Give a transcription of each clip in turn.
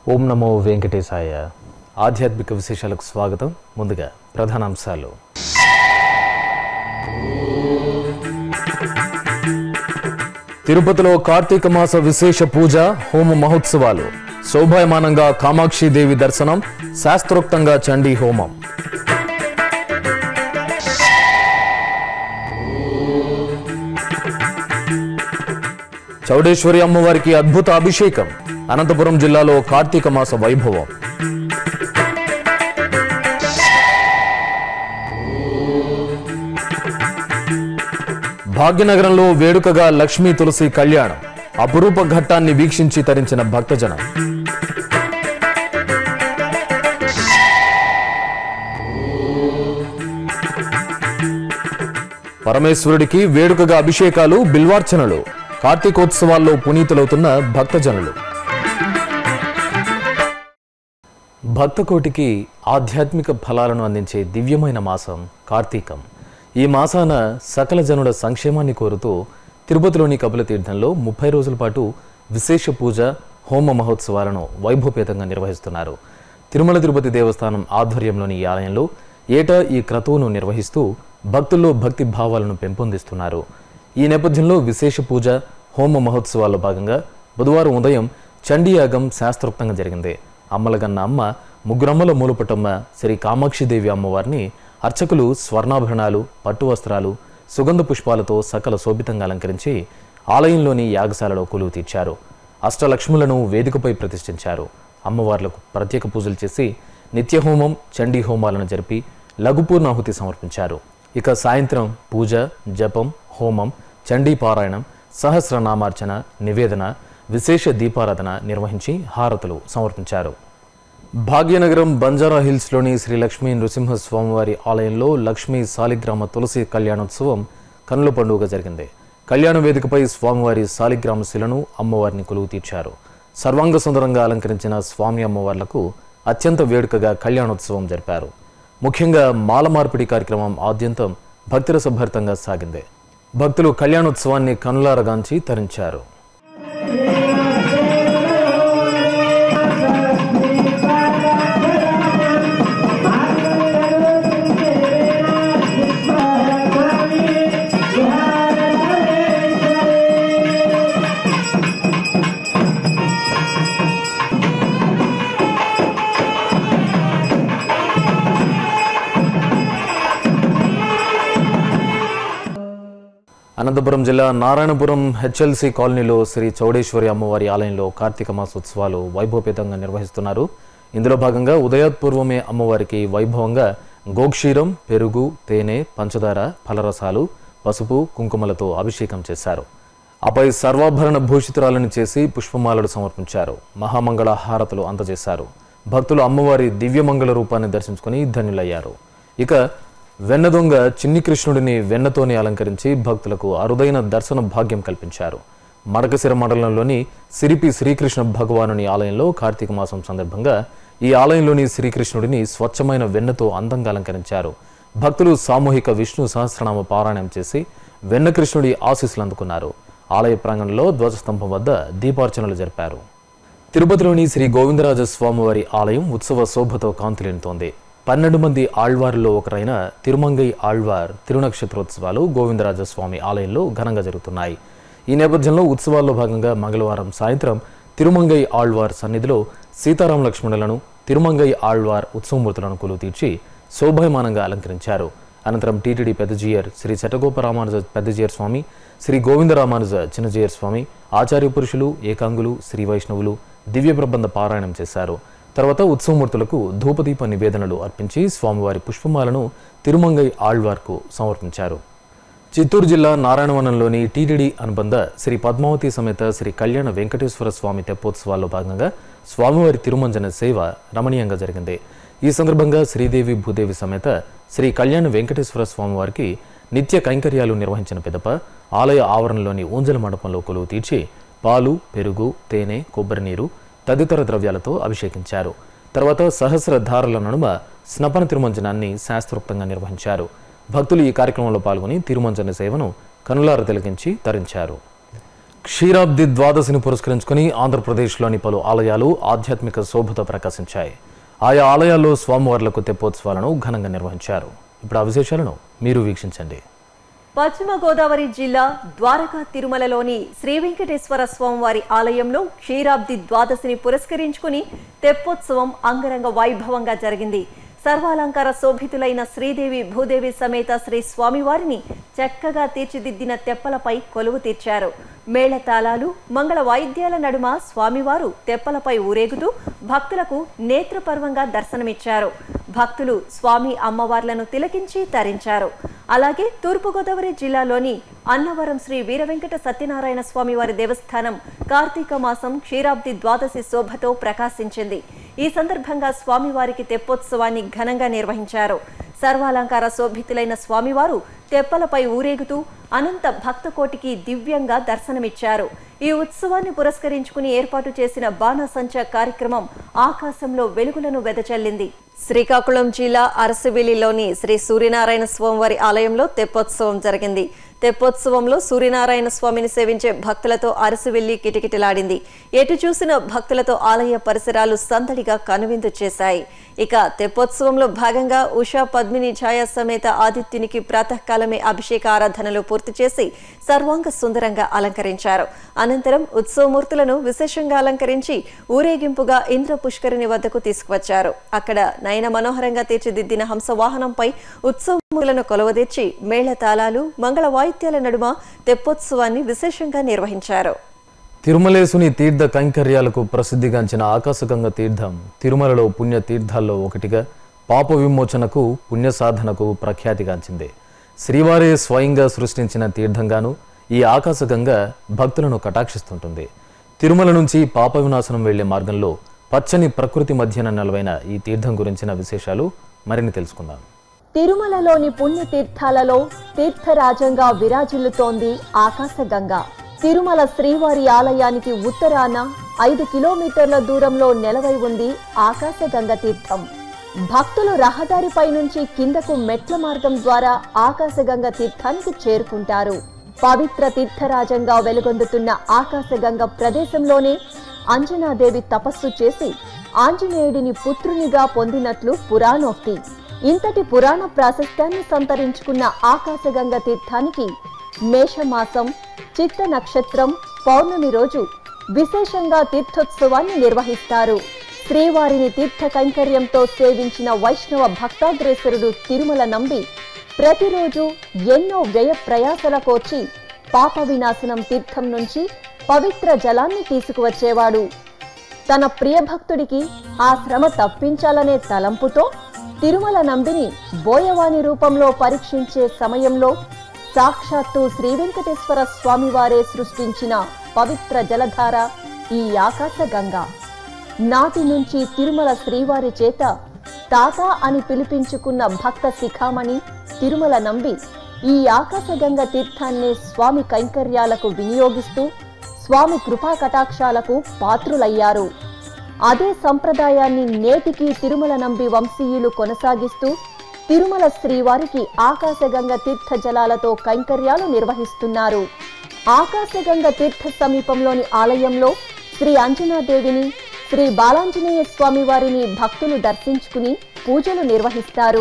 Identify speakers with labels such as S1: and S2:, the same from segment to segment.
S1: ఓం నమో వెంకటేశాయ ఆధ్యాత్మిక విశేషాలకు స్వాగతం ముందుగా ప్రధానాంశాలు తిరుపతిలో కార్తీక మాస విశేష పూజ హోమ మహోత్సవాలు శోభాయమానంగా కామాక్షి దేవి దర్శనం శాస్త్రోక్తంగా చండీ హోమం చౌడేశ్వరి అమ్మవారికి అద్భుత అభిషేకం అనంతపురం జిల్లాలో కార్తీక మాస వైభవం భాగ్యనగరంలో వేడుకగా లక్ష్మీ తులసి కళ్యాణం అపురూప ఘట్టాన్ని వీక్షించి తరించిన భక్తజనం పరమేశ్వరుడికి వేడుకగా అభిషేకాలు బిల్వార్చనలు కార్తీకోత్సవాల్లో పునీతులవుతున్న భక్తజనులు భక్తకోటికి ఆధ్యాత్మిక ఫలాలను అందించే దివ్యమైన మాసం కార్తీకం ఈ మాసాన సకల జనుల సంక్షేమాన్ని కోరుతూ తిరుపతిలోని కపిల తీర్థంలో ముప్పై రోజుల పాటు విశేష పూజ హోమ మహోత్సవాలను వైభవపేతంగా నిర్వహిస్తున్నారు తిరుమల తిరుపతి దేవస్థానం ఆధ్వర్యంలోని ఈ ఆలయంలో ఏటా ఈ క్రతువును నిర్వహిస్తూ భక్తుల్లో భక్తి భావాలను పెంపొందిస్తున్నారు ఈ నేపథ్యంలో విశేష పూజ హోమ మహోత్సవాల్లో భాగంగా బుధవారం ఉదయం చండీయాగం శాస్త్రోక్తంగా జరిగింది అమ్మలగన్న అమ్మ ముగ్గురమ్మల మూలపటమ్మ శ్రీ కామాక్షిదేవి అమ్మవారిని అర్చకులు స్వర్ణాభరణాలు పట్టు వస్త్రాలు సుగంధ పుష్పాలతో సకల శోభితంగా అలంకరించి ఆలయంలోని యాగశాలలో కొలువు తీర్చారు అష్టలక్ష్ములను వేదికపై ప్రతిష్ఠించారు అమ్మవార్లకు ప్రత్యేక పూజలు చేసి నిత్యహోమం చండీ హోమాలను జరిపి లఘుపూర్ణాహుతి సమర్పించారు ఇక సాయంత్రం పూజ జపం హోమం చండీ పారాయణం సహస్రనామార్చన నివేదన విశేష దీపారాధన నిర్వహించి హారతులు సమర్పించారు భాగ్యనగరం బంజారా హిల్స్లోని శ్రీ లక్ష్మీ నృసింహ స్వామివారి ఆలయంలో లక్ష్మీ సాలిగ్రామ తులసి కళ్యాణోత్సవం కనుల పండుగ జరిగింది కళ్యాణ వేదికపై స్వామివారి సాలిగ్రామ శిలను అమ్మవారిని కొలువు తీర్చారు సర్వాంగ సుందరంగా అలంకరించిన స్వామి అమ్మవార్లకు అత్యంత వేడుకగా కళ్యాణోత్సవం జరిపారు ముఖ్యంగా మాల మార్పిడి కార్యక్రమం ఆద్యంతం భక్తిరసభరితంగా సాగింది భక్తులు కళ్యాణోత్సవాన్ని కనులారగాంచి తరించారు అనంతపురం జిల్లా నారాయణపురం హెచ్ఎల్సి కాలనీలో శ్రీ చౌడేశ్వరి అమ్మవారి ఆలయంలో కార్తీక మాసోత్సవాలు వైభవపేతంగా నిర్వహిస్తున్నారు ఇందులో భాగంగా ఉదయాత్పూర్వమే అమ్మవారికి వైభవంగా గోక్షీరం పెరుగు తేనె పంచదార ఫలరసాలు పసుపు కుంకుమలతో అభిషేకం చేశారు ఆపై సర్వాభరణ భూషితురాలను చేసి పుష్పమాలలు సమర్పించారు మహామంగళ హారతులు అందజేశారు భక్తులు అమ్మవారి దివ్యమంగళ రూపాన్ని దర్శించుకుని ధన్యులయ్యారు ఇక వెన్న దొంగ చిన్ని కృష్ణుడిని వెన్నతోనే అలంకరించి భక్తులకు అరుదైన దర్శన భాగ్యం కల్పించారు మడకశిర మండలంలోని సిరిపి శ్రీకృష్ణ భగవానుని ఆలయంలో కార్తీక మాసం సందర్భంగా ఈ ఆలయంలోని శ్రీకృష్ణుడిని స్వచ్ఛమైన వెన్నతో అందంగా అలంకరించారు భక్తులు సామూహిక విష్ణు సహస్రనామ పారాయణం చేసి వెన్న కృష్ణుడి ఆశీస్సులు అందుకున్నారు ఆలయ ప్రాంగణంలో ధ్వజస్తంభం వద్ద దీపార్చనలు జరిపారు తిరుపతిలోని శ్రీ గోవిందరాజ స్వామివారి ఆలయం ఉత్సవ శోభతో కాంతులేనుతోంది పన్నెండు మంది ఆళ్వార్లో ఒకరైన తిరుమంగై ఆళ్వార్ తిరునక్షత్రోత్సవాలు గోవిందరాజ స్వామి ఆలయంలో ఘనంగా జరుగుతున్నాయి ఈ నేపథ్యంలో ఉత్సవాల్లో భాగంగా మంగళవారం సాయంత్రం తిరుమంగై ఆళ్వార్ సన్నిధిలో సీతారాం లక్ష్మణులను తిరుమంగై ఆళ్వార్ ఉత్సవమూర్తులను కొలువు తీర్చి శోభాయమానంగా అలంకరించారు అనంతరం టీటీడీ పెద్దజీయర్ శ్రీ చటగోప రామానుజ పెద్దజీయర్ స్వామి శ్రీ గోవింద రామానుజ చిన్నజీయర్ స్వామి ఆచార్య పురుషులు ఏకాంగులు శ్రీ వైష్ణవులు దివ్య ప్రబంధ పారాయణం చేశారు తర్వాత ఉత్సవమూర్తులకు ధూపదీప నివేదనలు అర్పించి స్వామివారి పుష్పమాలను తిరుమంగై ఆళ్వార్కు సమర్పించారు చిత్తూరు జిల్లా నారాయణవనంలోని టీటీడీ అనుబంధ శ్రీ పద్మావతి సమేత శ్రీ కళ్యాణ వెంకటేశ్వర స్వామి తెప్పోత్సవాల్లో భాగంగా స్వామివారి తిరుమంజన సేవ రమణీయంగా జరిగింది ఈ సందర్భంగా శ్రీదేవి భూదేవి సమేత శ్రీ కళ్యాణ వెంకటేశ్వర స్వామివారికి నిత్య కైంకర్యాలు నిర్వహించిన పిదప ఆలయ ఆవరణలోని ఊంజల మండపంలో కొలువు తీర్చి పాలు పెరుగు తేనె కొబ్బరి నీరు తదితర ద్రవ్యాలతో అభిషేకించారు తర్వాత సహస్ర ధారల నడుమ స్నపన తిరుమంజనాన్ని శాస్త్రోక్తంగా నిర్వహించారు భక్తులు ఈ కార్యక్రమంలో పాల్గొని తిరుమంజన సేవను కనులార తిలకించి తరించారు క్షీరాబ్ది ద్వాదశిని పురస్కరించుకుని ఆంధ్రప్రదేశ్లోని పలు ఆలయాలు ఆధ్యాత్మిక శోభతో ప్రకాశించాయి ఆయా ఆలయాల్లో స్వామివార్లకు తెప్పోత్సవాలను ఘనంగా నిర్వహించారు ఇప్పుడు ఆ విశేషాలను మీరు వీక్షించండి
S2: పశ్చిమ గోదావరి జిల్లా ద్వారకా తిరుమలలోని శ్రీ వెంకటేశ్వర స్వామివారి ఆలయంలో క్షీరాబ్ది ద్వాదశిని పురస్కరించుకుని తెప్పోత్సవం అంగరంగ వైభవంగా జరిగింది సర్వాలంకార శోభితులైన శ్రీదేవి భూదేవి సమేత శ్రీ స్వామివారిని చక్కగా తీర్చిదిద్దిన తెప్పలపై కొలువు తీర్చారు మేళతాళాలు మంగళ వాయిద్యాల నడుమ స్వామివారు తెప్పలపై ఊరేగుతూ భక్తులకు నేత్రపర్వంగా దర్శనమిచ్చారు భక్తులు స్వామి అమ్మవార్లను తిలకించి తరించారు అలాగే తూర్పుగోదావరి జిల్లాలోని అన్నవరం శ్రీ వీరవెంకట సత్యనారాయణ స్వామి వారి దేవస్థానం కార్తీక మాసం క్షీరాబ్ది ద్వాదశి శోభతో ప్రకాశించింది ఈ సందర్భంగా స్వామివారికి తెప్పోత్సవాన్ని ఘనంగా నిర్వహించారు సర్వాలంకార శోభితులైన స్వామివారు తెప్పలపై ఊరేగుతూ అనంత భక్తకోటికి దివ్యంగా దర్శనమిచ్చారు ఈ ఉత్సవాన్ని పురస్కరించుకుని ఏర్పాటు చేసిన బాణసంచ కార్యక్రమం ఆకాశంలో వెలుగులను వెదజల్లింది శ్రీకాకుళం జిల్లా అరసవిల్లిలోని శ్రీ సూర్యనారాయణ స్వామివారి ఆలయంలో తెప్పోత్సవం జరిగింది తెప్పోత్సవంలో సూర్యనారాయణ స్వామిని సేవించే భక్తులతో అరసివెల్లి కిటకిటలాడింది ఎటు చూసిన భక్తులతో ఆలయ పరిసరాలు సందడిగా కనువిందు చేశాయి ఇక తెప్పోత్సవంలో భాగంగా ఉషా పద్మిని ఛాయా సమేత ఆదిత్యునికి ప్రాతకాలమే అభిషేక ఆరాధనలు పూర్తి చేసి సర్వాంగ సుందరంగా అలంకరించారు అనంతరం ఉత్సవమూర్తులను విశేషంగా అలంకరించి ఊరేగింపుగా ఇంద్ర పుష్కరిణి వద్దకు తీసుకువచ్చారు అక్కడ నయన మనోహరంగా తీర్చిదిద్దిన హంస వాహనంపై ఉత్సవమూర్తులను కొలవదీర్చి మేళతాళాలు మంగళ వాయిద్యాల నడుమ తెప్పోత్సవాన్ని విశేషంగా నిర్వహించారు
S1: తిరుమలేసుని తీర్థ కైంకర్యాలకు ప్రసిద్ధిగాంచిన ఆకాశగంగ తీర్థం తిరుమలలో పుణ్య తీర్థాల్లో ఒకటిగా పాప విమోచనకు పుణ్య సాధనకు ప్రఖ్యాతిగాంచింది శ్రీవారే స్వయంగా సృష్టించిన తీర్థంగాను ఈ ఆకాశగంగ భక్తులను కటాక్షిస్తుంటుంది తిరుమల నుంచి పాప వినాశనం వెళ్లే మార్గంలో పచ్చని ప్రకృతి మధ్యన నెలవైన ఈ తీర్థం గురించిన విశేషాలు మరిన్ని తెలుసుకుందాం
S2: తిరుమలలోని పుణ్యతీర్థాలలో తీర్థరాజంగా విరాజిల్లుతోంది ఆకాశగంగ తిరుమల శ్రీవారి ఆలయానికి ఉత్తరాన ఐదు కిలోమీటర్ల దూరంలో నెలవై ఉంది ఆకాశగంగ తీర్థం భక్తులు రహదారిపై నుంచి కిందకు మెట్ల మార్గం ద్వారా ఆకాశగంగ తీర్థానికి చేరుకుంటారు పవిత్ర తీర్థరాజంగా వెలుగొందుతున్న ఆకాశగంగ ప్రదేశంలోనే అంజనాదేవి తపస్సు చేసి ఆంజనేయుడిని పుత్రునిగా పొందినట్లు పురాణోక్తి ఇంతటి పురాణ ప్రాశస్త్యాన్ని సంతరించుకున్న ఆకాశగంగ తీర్థానికి మేషమాసం చిత్త నక్షత్రం పౌర్ణమి రోజు విశేషంగా తీర్థోత్సవాన్ని నిర్వహిస్తారు శ్రీవారిని తీర్థ కైంకర్యంతో సేవించిన వైష్ణవ భక్తాగ్రేసరుడు తిరుమల నంబి ప్రతిరోజు ఎన్నో వ్యయ ప్రయాసల కోర్చి పాప వినాశనం తీర్థం నుంచి పవిత్ర జలాన్ని తీసుకువచ్చేవాడు తన ప్రియభక్తుడికి ఆ శ్రమ తప్పించాలనే తలంపుతో తిరుమల నంబిని బోయవాని రూపంలో పరీక్షించే సమయంలో సాక్షాత్తు శ్రీ వెంకటేశ్వర స్వామివారే సృష్టించిన పవిత్ర జలధార ఈ ఆకాశగంగ నాటి నుంచి తిరుమల శ్రీవారి చేత తాత అని పిలిపించుకున్న భక్త శిఖామణి తిరుమల నంబి ఈ ఆకాశగంగ తీర్థాన్ని స్వామి కైంకర్యాలకు వినియోగిస్తూ స్వామి కృపా కటాక్షాలకు పాత్రులయ్యారు అదే సంప్రదాయాన్ని నేటికి తిరుమల నంబి వంశీయులు కొనసాగిస్తూ తిరుమల శ్రీవారికి ఆకాశగంగ తీర్థ జలాలతో కైంకర్యాలు నిర్వహిస్తున్నారు ఆకాశగంగ తీర్థ సమీపంలోని ఆలయంలో శ్రీ అంజనాదేవిని శ్రీ బాలాంజనేయ స్వామి వారిని భక్తులు దర్శించుకుని పూజలు నిర్వహిస్తారు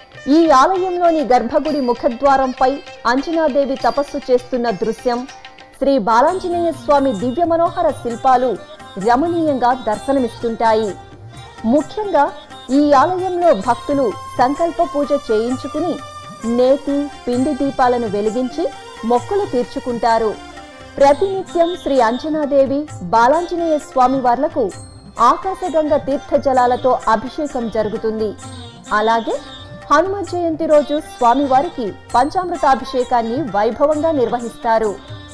S2: ఈ ఆలయంలోని గర్భగుడి ముఖద్వారంపై అంజనాదేవి తపస్సు చేస్తున్న దృశ్యం శ్రీ బాలాంజనేయ స్వామి దివ్య మనోహర శిల్పాలు రమణీయంగా దర్శనమిస్తుంటాయి ముఖ్యంగా ఈ ఆలయంలో భక్తులు సంకల్ప పూజ చేయించుకుని నేతి పిండి దీపాలను వెలిగించి మొక్కులు తీర్చుకుంటారు ప్రతినిత్యం శ్రీ అంజనాదేవి బాలాంజనేయ స్వామి వార్లకు ఆకాశగంగ తీర్థ జలాలతో అభిషేకం జరుగుతుంది అలాగే హనుమ జయంతి రోజు స్వామివారికి పంచామృతాభిషేకాన్ని వైభవంగా నిర్వహిస్తారు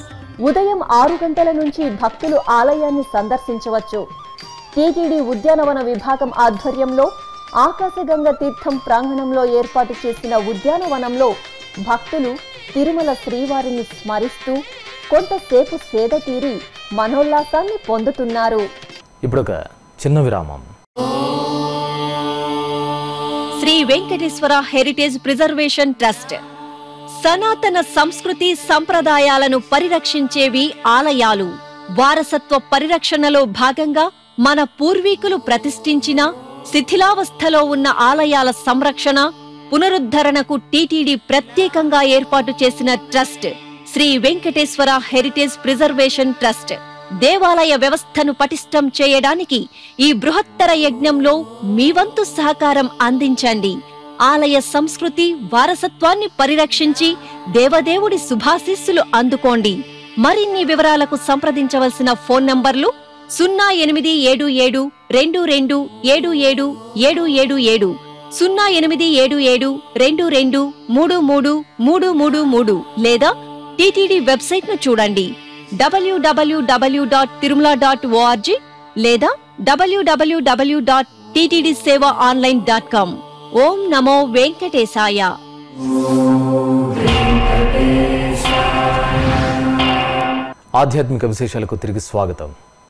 S2: ఉదయం ఆరు గంటల నుంచి భక్తులు ఆలయాన్ని సందర్శించవచ్చు టీటీడీ ఉద్యానవన విభాగం ఆధ్వర్యంలో ఆకాశగంగ తీర్థం ప్రాంగణంలో ఏర్పాటు చేసిన ఉద్యానవనంలో భక్తులు తిరుమల శ్రీవారిని స్మరిస్తూ కొంతసేపు సేద తీరి మనోల్లాసాన్ని పొందుతున్నారు
S1: ఇప్పుడు ఒక చిన్న విరామం
S3: Shri Venkateswara heritage preservation trust సనాతన సంస్కృతి సంప్రదాయాలను పరిరక్షించేవి ఆలయాలు వారసత్వ పరిరక్షణలో భాగంగా మన పూర్వీకులు ప్రతిష్ఠించిన శిథిలావస్థలో ఉన్న ఆలయాల సంరక్షణ పునరుద్ధరణకు టీటీడీ ప్రత్యేకంగా ఏర్పాటు చేసిన trust Shri Venkateswara heritage preservation trust దేవాలయ వ్యవస్థను పటిష్టం చేయడానికి ఈ బృహత్తర యజ్ఞంలో మీ వంతు సహకారం అందించండి ఆలయ సంస్కృతి వారసత్వాన్ని పరిరక్షించి దేవదేవుడి శుభాశీస్సులు అందుకోండి మరిన్ని వివరాలకు సంప్రదించవలసిన ఫోన్ నంబర్లు సున్నా ఎనిమిది ఏడు ఏడు రెండు రెండు ఏడు ఏడు ఏడు ఏడు ఏడు సున్నా ఎనిమిది ఏడు ఏడు రెండు రెండు మూడు మూడు మూడు మూడు మూడు లేదా టీటీడీ వెబ్సైట్ ను చూడండి WWW dot Tirumala dot ORG లేదా WWW dot TTD Seva online dot com ఓం నమో వెంకటేశాయ
S1: ఆధ్యాత్మిక విశేషాలకు తిరిగి స్వాగతం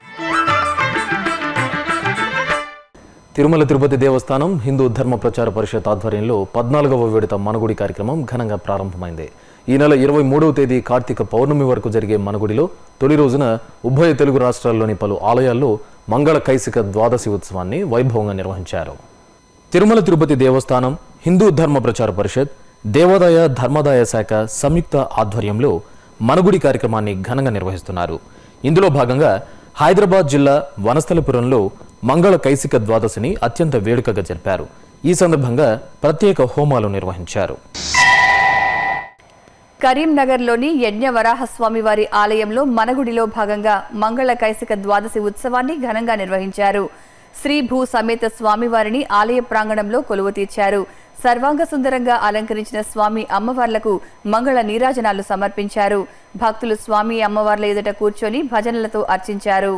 S1: తిరుమల తిరుపతి దేవస్థానం హిందూ ధర్మ ప్రచార పరిషత్ ఆధ్వర్యంలో పద్నాలుగవ విడత మనగుడి కార్యక్రమం ఘనంగా ప్రారంభమైంది ఈ నెల ఇరవై మూడవ తేదీ కార్తీక పౌర్ణమి వరకు జరిగే మనగుడిలో తొలి రోజున ఉభయ తెలుగు రాష్ట్రాల్లోని పలు ఆలయాల్లో మంగళ కైసిక ద్వాదశి ఉత్సవాన్ని వైభవంగా నిర్వహించారు తిరుమల తిరుపతి దేవస్థానం హిందూ ధర్మ ప్రచార పరిషత్ దేవాదాయ ధర్మాదాయ శాఖ సంయుక్త ఆధ్వర్యంలో మనగుడి కార్యక్రమాన్ని ఘనంగా నిర్వహిస్తున్నారు ఇందులో భాగంగా హైదరాబాద్ జిల్లా వనస్థలపురంలో మంగళ కైసిక ద్వాదశిని అత్యంత వేడుకగా జరిపారు ఈ సందర్భంగా ప్రత్యేక హోమాలు నిర్వహించారు
S4: కరీంనగర్లోని యజ్ఞ వరాహస్వామి వారి ఆలయంలో మనగుడిలో భాగంగా మంగళ కైసిక ద్వాదశి ఉత్సవాన్ని ఘనంగా నిర్వహించారు శ్రీ భూ సమేత స్వామివారిని ఆలయ ప్రాంగణంలో కొలువు తీర్చారు సర్వాంగ సుందరంగా అలంకరించిన స్వామి అమ్మవార్లకు మంగళ నీరాజనాలు సమర్పించారు భక్తులు స్వామి అమ్మవార్ల ఎదుట కూర్చొని భజనలతో అర్చించారు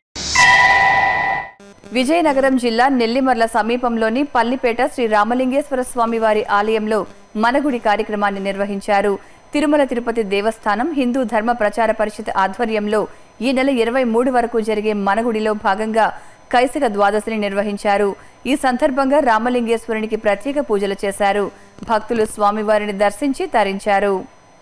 S4: విజయనగరం జిల్లా నెల్లిమర్ల సమీపంలోని పల్లిపేట శ్రీ రామలింగేశ్వర స్వామి వారి ఆలయంలో మనగుడి కార్యక్రమాన్ని నిర్వహించారు తిరుమల తిరుపతి దేవస్థానం హిందూ ధర్మ ప్రచార పరిషత్ ఆధ్వర్యంలో ఈ నెల ఇరవై మూడు వరకు జరిగే మనగుడిలో భాగంగా కైసిక ద్వాదశిని నిర్వహించారు ఈ సందర్భంగా రామలింగేశ్వరునికి ప్రత్యేక పూజలు చేశారు భక్తులు స్వామివారిని దర్శించి తరించారు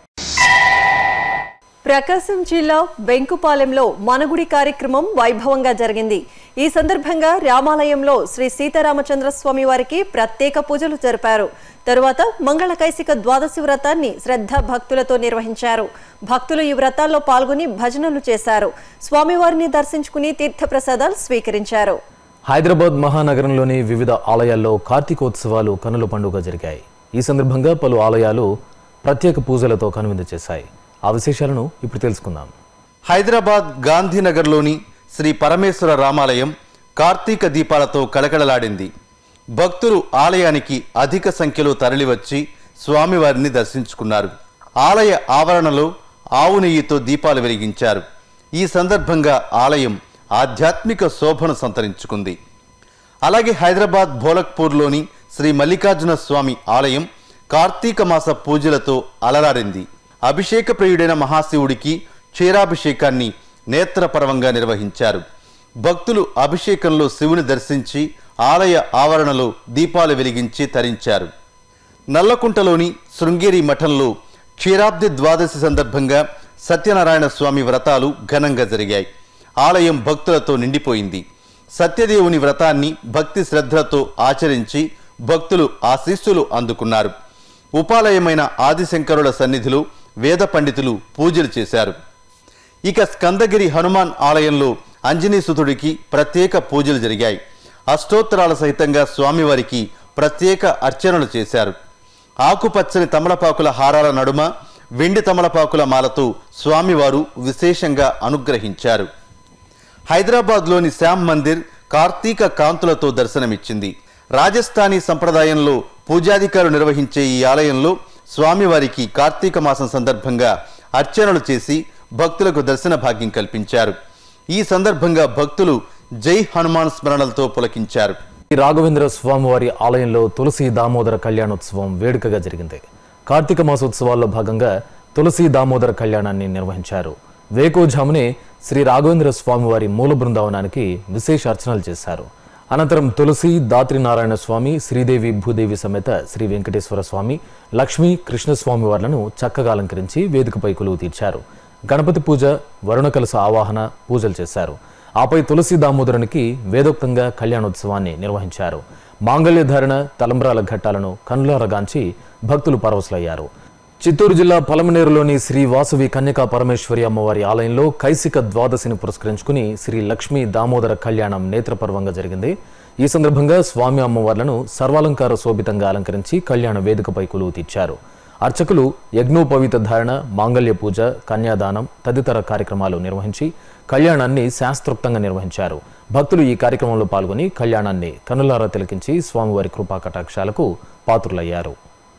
S2: ప్రకాశం జిల్లా వెంకుపాలెంలో మనగుడి కార్యక్రమం వైభవంగా జరిగింది ఈ సందర్భంగా రామాలయంలో శ్రీ సీతారామచంద్ర స్వామి వారికి ప్రత్యేక పూజలు జరిపారు తరువాత మంగళ కైసిక ద్వాదశి వ్రతాన్ని శ్రద్ధ భక్తులతో నిర్వహించారు భక్తులు ఈ వ్రతాల్లో పాల్గొని భజనలు చేశారు స్వామివారిని దర్శించుకుని తీర్థప్రసాదాలు స్వీకరించారు
S1: హైదరాబాద్ మహానగరంలోని వివిధ ఆలయాల్లో కార్తీకోత్సవాలు కనుల పండుగ జరిగాయి ఈ సందర్భంగా పలు ఆలయాలు ప్రత్యేక పూజలతో కనువిందు చేశాయి ఆ విశేషాలను ఇప్పుడు తెలుసుకుందాం
S5: హైదరాబాద్ గాంధీనగర్లోని శ్రీ పరమేశ్వర రామాలయం కార్తీక దీపాలతో కళకళలాడింది భక్తులు ఆలయానికి అధిక సంఖ్యలో తరలివచ్చి స్వామివారిని దర్శించుకున్నారు ఆలయ ఆవరణలో ఆవు నెయ్యితో దీపాలు వెలిగించారు ఈ సందర్భంగా ఆలయం ఆధ్యాత్మిక శోభను సంతరించుకుంది అలాగే హైదరాబాద్ భోలక్పూర్లోని శ్రీ మల్లికార్జున స్వామి ఆలయం కార్తీక మాస పూజలతో అలరారింది అభిషేక ప్రియుడైన మహాశివుడికి క్షీరాభిషేకాన్ని నేత్రపరవంగా నిర్వహించారు భక్తులు అభిషేకంలో శివుని దర్శించి ఆలయ ఆవరణలో దీపాలు వెలిగించి తరించారు నల్లకుంటలోని శృంగేరి మఠంలో క్షీరాబ్ది ద్వాదశి సందర్భంగా సత్యనారాయణ స్వామి వ్రతాలు ఘనంగా జరిగాయి ఆలయం భక్తులతో నిండిపోయింది సత్యదేవుని వ్రతాన్ని భక్తి శ్రద్ధలతో ఆచరించి భక్తులు ఆశీస్సులు అందుకున్నారు ఉపాలయమైన ఆదిశంకరుల సన్నిధిలో వేద పండితులు పూజలు చేశారు ఇక స్కందగిరి హనుమాన్ ఆలయంలో అంజనీసుతుడికి ప్రత్యేక పూజలు జరిగాయి అష్టోత్తరాల సహితంగా స్వామివారికి ప్రత్యేక అర్చనలు చేశారు ఆకుపచ్చని తమలపాకుల హారాల నడుమ వెండి తమలపాకుల మాలతో స్వామివారు విశేషంగా అనుగ్రహించారు హైదరాబాద్లోని శ్యామ్ మందిర్ కార్తీక కాంతులతో దర్శనమిచ్చింది రాజస్థానీ సంప్రదాయంలో పూజాధికారులు నిర్వహించే ఈ ఆలయంలో స్వామివారికి కార్తీక మాసం సందర్భంగా అర్చనలు చేసి భక్తులకు దర్శన భాగ్యం కల్పించారు ఈ సందర్భంగా భక్తులు జై హనుమాన్ స్మరణలతో పులకించారు
S1: ఈ రాఘవేంద్ర స్వామివారి ఆలయంలో తులసి దామోదర కళ్యాణోత్సవం వేడుకగా జరిగింది కార్తీక మాసోత్సవాల్లో భాగంగా తులసి దామోదర కళ్యాణాన్ని నిర్వహించారు వేకోజామునే శ్రీ రాఘవేంద్ర స్వామివారి మూల బృందావనానికి విశేష అర్చనలు చేశారు అనంతరం తులసి దాత్రి నారాయణ స్వామి శ్రీదేవి భూదేవి సమేత శ్రీ వెంకటేశ్వర స్వామి లక్ష్మీ కృష్ణస్వామి వార్లను చక్కగా అలంకరించి వేదికపై కొలువు తీర్చారు గణపతి పూజ వరుణ కలస ఆవాహన పూజలు చేశారు ఆపై తులసి దామోదరునికి వేదోక్తంగా కళ్యాణోత్సవాన్ని నిర్వహించారు మాంగళ్య ధారణ తలంబ్రాల ఘట్టాలను కనులారగాంచి భక్తులు పరవశులయ్యారు చిత్తూరు జిల్లా పలమనేరులోని శ్రీ వాసవి కన్యకా పరమేశ్వరి అమ్మవారి ఆలయంలో కైసిక ద్వాదశిని పురస్కరించుకుని శ్రీ లక్ష్మీ దామోదర కళ్యాణం నేత్రపర్వంగా జరిగింది ఈ సందర్భంగా స్వామి అమ్మవార్లను సర్వాలంకార శోభితంగా అలంకరించి కళ్యాణ వేదికపై కొలువు తీర్చారు అర్చకులు యజ్ఞోపవీత ధారణ మాంగళ్య పూజ కన్యాదానం తదితర కార్యక్రమాలు నిర్వహించి కళ్యాణాన్ని శాస్త్రోక్తంగా నిర్వహించారు భక్తులు ఈ కార్యక్రమంలో పాల్గొని కళ్యాణాన్ని కనులారా తిలకించి స్వామివారి కృపా కటాక్షాలకు పాత్రులయ్యారు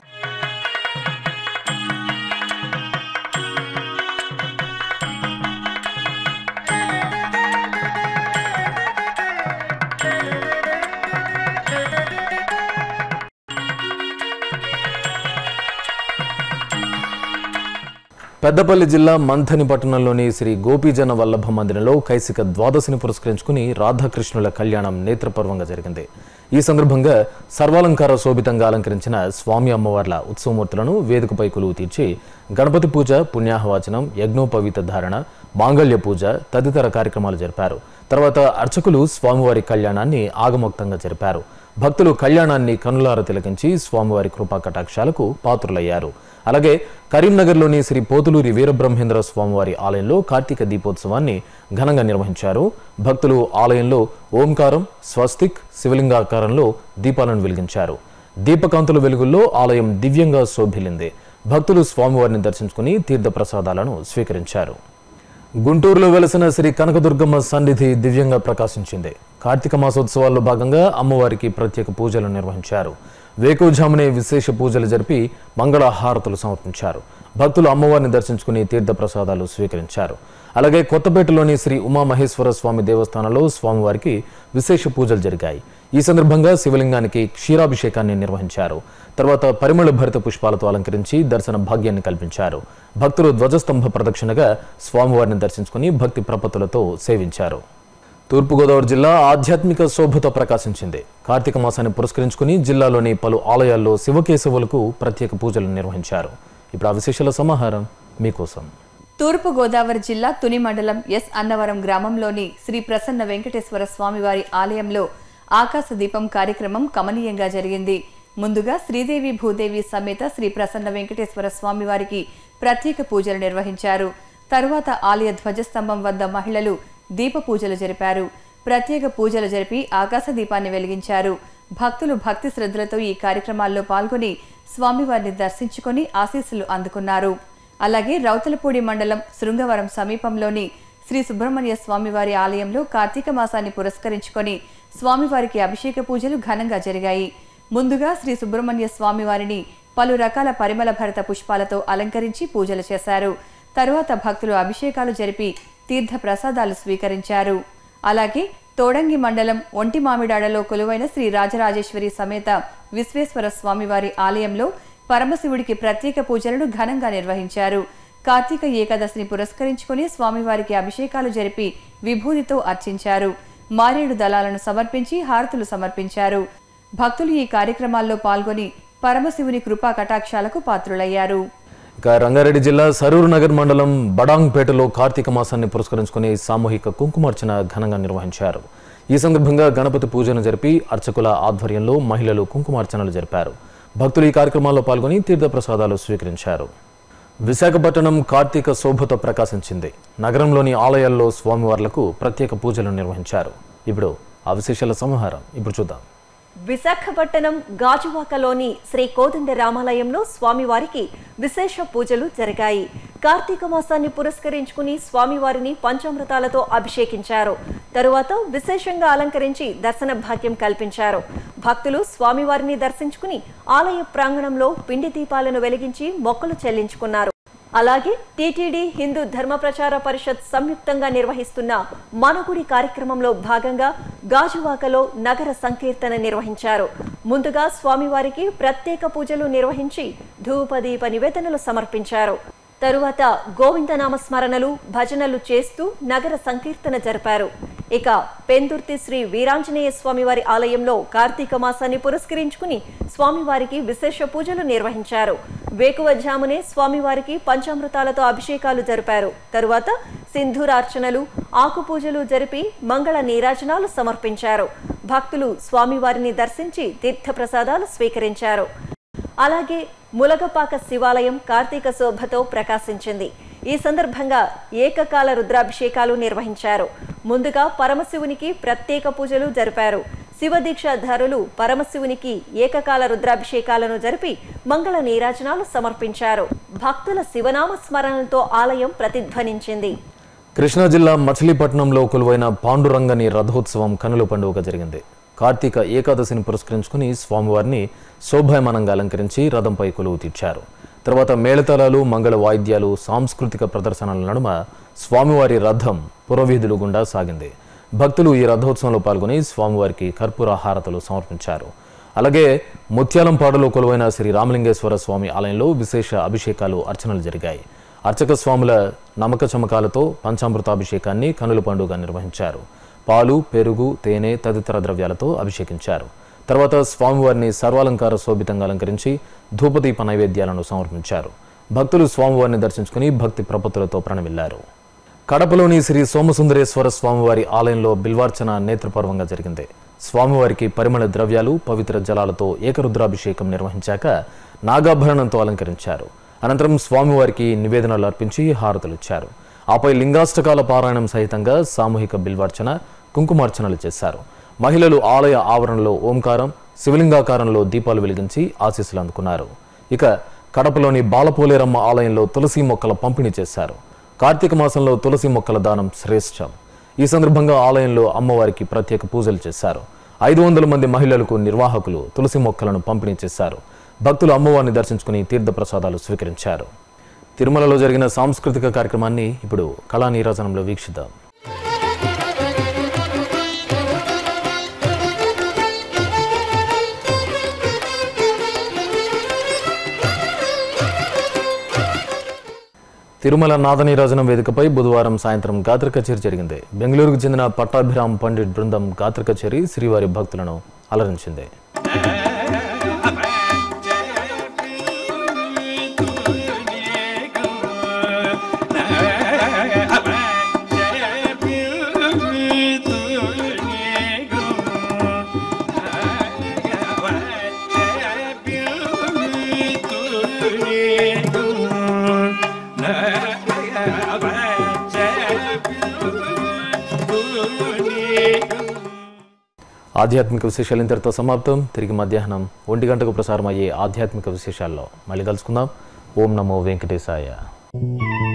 S1: పెద్దపల్లి జిల్లా మంథని పట్టణంలోని శ్రీ గోపీజన వల్లభ మందిరంలో కైసిక ద్వాదశిని పురస్కరించుకుని రాధాకృష్ణుల కళ్యాణం నేత్రపర్వంగా జరిగింది ఈ సందర్భంగా సర్వాలంకార శోభితంగా అలంకరించిన స్వామి అమ్మవార్ల ఉత్సవమూర్తులను వేదికపై కొలువు తీర్చి గణపతి పూజ పుణ్యాహవాచనం యజ్ఞోపవీత ధారణ మాంగళ్య పూజ తదితర కార్యక్రమాలు జరిపారు తర్వాత అర్చకులు స్వామివారి కళ్యాణాన్ని ఆగమోక్తంగా జరిపారు భక్తులు కళ్యాణాన్ని కనులార తిలకించి స్వామివారి కృపా కటాక్షాలకు పాత్రులయ్యారు అలాగే కరీంనగర్లోని శ్రీ పోతులూరి వీరబ్రహ్మేంద్ర స్వామివారి ఆలయంలో కార్తీక దీపోత్సవాన్ని ఘనంగా నిర్వహించారు భక్తులు ఆలయంలో ఓంకారం స్వస్తిక్ శివలింగాకారంలో దీపాలను వెలిగించారు దీపకాంతుల వెలుగుల్లో ఆలయం దివ్యంగా శోభిల్లింది భక్తులు స్వామివారిని దర్శించుకుని తీర్థప్రసాదాలను స్వీకరించారు గుంటూరులో వెలసిన శ్రీ కనకదుర్గమ్మ సన్నిధి దివ్యంగా ప్రకాశించింది కార్తీక మాసోత్సవాల్లో భాగంగా అమ్మవారికి ప్రత్యేక పూజలు నిర్వహించారు వేకువజామునే విశేష పూజలు జరిపి మంగళ హారతులు సమర్పించారు భక్తులు అమ్మవారిని దర్శించుకుని తీర్థప్రసాదాలు స్వీకరించారు అలాగే కొత్తపేటలోని శ్రీ ఉమామహేశ్వర స్వామి దేవస్థానంలో స్వామివారికి విశేష పూజలు జరిగాయి ఈ సందర్భంగా శివలింగానికి క్షీరాభిషేకాన్ని నిర్వహించారు తర్వాత పరిమళ భరిత పుష్పాలతో అలంకరించి దర్శన భాగ్యాన్ని కల్పించారు భక్తులు ధ్వజస్తంభ ప్రదక్షిణగా స్వామివారిని దర్శించుకుని భక్తి ప్రపత్తులతో సేవించారు తూర్పుగోదావరి జిల్లా ఆధ్యాత్మిక శోభతో ప్రకాశించింది కార్తీక మాసాన్ని పురస్కరించుకుని జిల్లాలోని పలు ఆలయాల్లో శివకేశవులకు ప్రత్యేక పూజలు నిర్వహించారు ఇప్పుడు ఆ విశేషాల సమాహారం మీకోసం
S4: తూర్పు గోదావరి జిల్లా తుని మండలం ఎస్ అన్నవరం గ్రామంలోని శ్రీ ప్రసన్న వెంకటేశ్వర స్వామివారి ఆలయంలో ఆకాశ దీపం కార్యక్రమం కమనీయంగా జరిగింది ముందుగా శ్రీదేవి భూదేవి సమేత శ్రీ ప్రసన్న వెంకటేశ్వర స్వామివారికి ప్రత్యేక పూజలు నిర్వహించారు తరువాత ఆలయ ధ్వజస్తంభం వద్ద మహిళలు దీప పూజలు జరిపారు ప్రత్యేక పూజలు జరిపి ఆకాశ దీపాన్ని వెలిగించారు భక్తులు భక్తి శ్రద్ధలతో ఈ కార్యక్రమాల్లో పాల్గొని స్వామివారిని దర్శించుకొని ఆశీస్సులు అందుకున్నారు అలాగే రౌతలపూడి మండలం శృంగవరం సమీపంలోని శ్రీ సుబ్రహ్మణ్య స్వామివారి ఆలయంలో కార్తీక మాసాన్ని పురస్కరించుకొని స్వామివారికి అభిషేక పూజలు ఘనంగా జరిగాయి ముందుగా శ్రీ సుబ్రహ్మణ్య స్వామివారిని పలు రకాల పరిమళ భరిత పుష్పాలతో అలంకరించి పూజలు చేశారు తరువాత భక్తులు అభిషేకాలు జరిపి తీర్థ ప్రసాదాలు స్వీకరించారు అలాగే తోడంగి మండలం ఒంటి మామిడాడలో కొలువైన శ్రీ రాజరాజేశ్వరి సమేత విశ్వేశ్వర స్వామివారి ఆలయంలో పరమశివుడికి ప్రత్యేక పూజలను ఘనంగా నిర్వహించారు కార్తీక ఏకాదశిని పురస్కరించుకుని స్వామివారికి అభిషేకాలు జరిపి విభూతితో అర్చించారు మారేడు దళాలను సమర్పించి హారతులు సమర్పించారు భక్తులు ఈ కార్యక్రమాల్లో పాల్గొని పరమశివుని కృపా కటాక్షాలకు పాత్రులయ్యారు
S1: ఇక రంగారెడ్డి జిల్లా సరూర్ నగర్ మండలం బడాంగ్పేటలో కార్తీక మాసాన్ని పురస్కరించుకుని సామూహిక కుంకుమార్చన ఘనంగా నిర్వహించారు ఈ సందర్భంగా గణపతి పూజను జరిపి అర్చకుల ఆధ్వర్యంలో మహిళలు కుంకుమార్చనలు జరిపారు భక్తులు ఈ కార్యక్రమాల్లో పాల్గొని తీర్థప్రసాదాలు స్వీకరించారు విశాఖపట్నం కార్తీక శోభతో ప్రకాశించింది నగరంలోని ఆలయాల్లో స్వామివార్లకు ప్రత్యేక పూజలు నిర్వహించారు ఇప్పుడు ఆ విశేషాల సమాహారం ఇప్పుడు చూద్దాం
S2: విశాఖపట్నం గాజువాకలోని శ్రీ కోదండ రామాలయంలో స్వామివారికి విశేష పూజలు జరిగాయి కార్తీక మాసాన్ని పురస్కరించుకుని స్వామివారిని పంచామృతాలతో అభిషేకించారు తరువాత విశేషంగా అలంకరించి దర్శన భాగ్యం కల్పించారు భక్తులు స్వామివారిని దర్శించుకుని ఆలయ ప్రాంగణంలో పిండి దీపాలను వెలిగించి మొక్కలు చెల్లించుకున్నారు అలాగే టీటీడీ హిందూ ధర్మ ప్రచార పరిషత్ సంయుక్తంగా నిర్వహిస్తున్న మనగుడి కార్యక్రమంలో భాగంగా గాజువాకలో నగర సంకీర్తన నిర్వహించారు ముందుగా స్వామివారికి ప్రత్యేక పూజలు నిర్వహించి ధూపదీప నివేదనలు సమర్పించారు తరువాత గోవిందనామ స్మరణలు భజనలు చేస్తూ నగర సంకీర్తన జరిపారు ఇక పెందుర్తి శ్రీ వీరాంజనేయ స్వామివారి ఆలయంలో కార్తీక మాసాన్ని పురస్కరించుకుని స్వామివారికి విశేష పూజలు నిర్వహించారు వేకువజామునే స్వామివారికి పంచామృతాలతో అభిషేకాలు జరిపారు తరువాత సింధూరార్చనలు ఆకు పూజలు జరిపి మంగళ నీరాజనాలు సమర్పించారు భక్తులు స్వామివారిని దర్శించి తీర్థప్రసాదాలు స్వీకరించారు అలాగే ములగపాక శివాలయం కార్తీక శోభతో ప్రకాశించింది ఈ సందర్భంగా ఏకకాల రుద్రాభిషేకాలు నిర్వహించారు ముందుగా పరమశివునికి ప్రత్యేక పూజలు జరిపారు శివదీక్షాధారులు పరమశివునికి ఏకకాల రుద్రాభిషేకాలను జరిపి మంగళ నీరాజనాలు సమర్పించారు భక్తుల శివనామ స్మరణలతో ఆలయం ప్రతిధ్వనించింది
S1: కృష్ణా జిల్లా మచిలీపట్నంలో కొలువైన పాండురంగని రథోత్సవం కనుల పండుగ జరిగింది కార్తీక ఏకాదశిని పురస్కరించుకుని స్వామివారిని శోభాయమానంగా అలంకరించి రథంపై కొలువు తీర్చారు తర్వాత మేళతాళాలు మంగళ వాయిద్యాలు సాంస్కృతిక ప్రదర్శనల నడుమ స్వామివారి రథం పురవీధులు గుండా సాగింది భక్తులు ఈ రథోత్సవంలో పాల్గొని స్వామివారికి కర్పూర హారతలు సమర్పించారు అలాగే ముత్యాలంపాడులో కొలువైన శ్రీ రామలింగేశ్వర స్వామి ఆలయంలో విశేష అభిషేకాలు అర్చనలు జరిగాయి అర్చక స్వాముల నమ్మక చమకాలతో పంచామృతాభిషేకాన్ని కనుల పండుగ నిర్వహించారు పాలు పెరుగు తేనె తదితర ద్రవ్యాలతో అభిషేకించారు తర్వాత స్వామివారిని సర్వాలంకార శోభితంగా అలంకరించి ధూపదీప నైవేద్యాలను సమర్పించారు భక్తులు స్వామివారిని దర్శించుకుని భక్తి ప్రపత్తులతో ప్రణమిల్లారు కడపలోని శ్రీ సోమసుందరేశ్వర స్వామివారి ఆలయంలో బిల్వార్చన నేత్రపర్వంగా జరిగింది స్వామివారికి పరిమళ ద్రవ్యాలు పవిత్ర జలాలతో ఏకరుద్రాభిషేకం నిర్వహించాక నాగాభరణంతో అలంకరించారు అనంతరం స్వామివారికి నివేదనలు అర్పించి హారతులిచ్చారు ఆపై లింగాష్టకాల పారాయణం సహితంగా సామూహిక బిల్వార్చన కుంకుమార్చనలు చేశారు మహిళలు ఆలయ ఆవరణలో ఓంకారం శివలింగాకారంలో దీపాలు వెలిగించి ఆశీస్సులు అందుకున్నారు ఇక కడపలోని బాలపోలేరమ్మ ఆలయంలో తులసి మొక్కల పంపిణీ చేశారు కార్తీక మాసంలో తులసి మొక్కల దానం శ్రేష్టం ఈ సందర్భంగా ఆలయంలో అమ్మవారికి ప్రత్యేక పూజలు చేశారు ఐదు వందల మంది మహిళలకు నిర్వాహకులు తులసి మొక్కలను పంపిణీ చేశారు భక్తులు అమ్మవారిని దర్శించుకుని తీర్థప్రసాదాలు స్వీకరించారు తిరుమలలో జరిగిన సాంస్కృతిక కార్యక్రమాన్ని ఇప్పుడు కళా నీరాజనంలో వీక్షిద్దాం తిరుమల నాదనీరాజనం వేదికపై బుధవారం సాయంత్రం గాత్ర కచేరీ జరిగింది బెంగళూరుకు చెందిన పట్టాభిరామ్ పండిట్ బృందం గాత్ర కచేరీ శ్రీవారి భక్తులను అలరించింది ఆధ్యాత్మిక విశేషాలు ఇంతటితో సమాప్తం తిరిగి మధ్యాహ్నం ఒంటి గంటకు ప్రసారం అయ్యే ఆధ్యాత్మిక విశేషాల్లో మళ్ళీ కలుసుకుందాం ఓం నమో వెంకటేశాయ